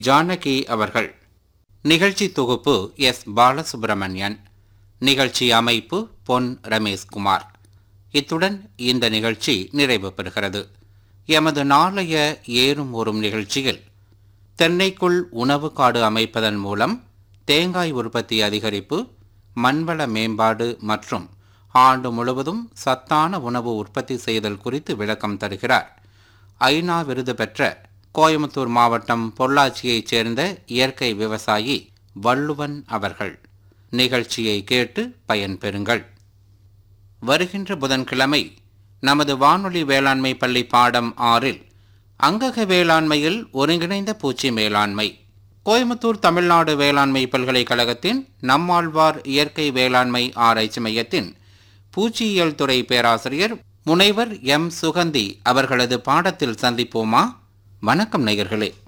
ஜானகி அவர்கள் நிகழ்ச்சி தொகுப்பு எஸ் பாலசுப்பிரமணியன் நிகழ்ச்சி அமைப்பு பொன் ரமேஷ்குமார் இத்துடன் இந்த நிகழ்ச்சி நிறைவு பெறுகிறது எமது நாளைய ஏறும் ஊறும் நிகழ்ச்சியில் தென்னைக்குள் உணவு காடு அமைப்பதன் மூலம் தேங்காய் உற்பத்தி அதிகரிப்பு மண்வள மேம்பாடு மற்றும் ஆண்டு முழுவதும் சத்தான உணவு உற்பத்தி செய்தல் குறித்து விளக்கம் தருகிறார் ஐநா விருது பெற்ற கோயம்புத்தூர் மாவட்டம் பொள்ளாச்சியைச் சேர்ந்த இயற்கை விவசாயி வள்ளுவன் அவர்கள் நிகழ்ச்சியை கேட்டு பயன்பெறுங்கள் வருகின்ற புதன்கிழமை நமது வானொலி வேளாண்மை பள்ளி பாடம் ஆறில் அங்கக வேளாண்மையில் ஒருங்கிணைந்த பூச்சி மேலாண்மை கோயம்புத்தூர் தமிழ்நாடு வேளாண்மை பல்கலைக்கழகத்தின் நம்மாழ்வார் இயற்கை வேளாண்மை ஆராய்ச்சி மையத்தின் பூச்சியியல் துறை பேராசிரியர் முனைவர் எம் சுகந்தி அவர்களது பாடத்தில் சந்திப்போமா வணக்கம் நேயர்களே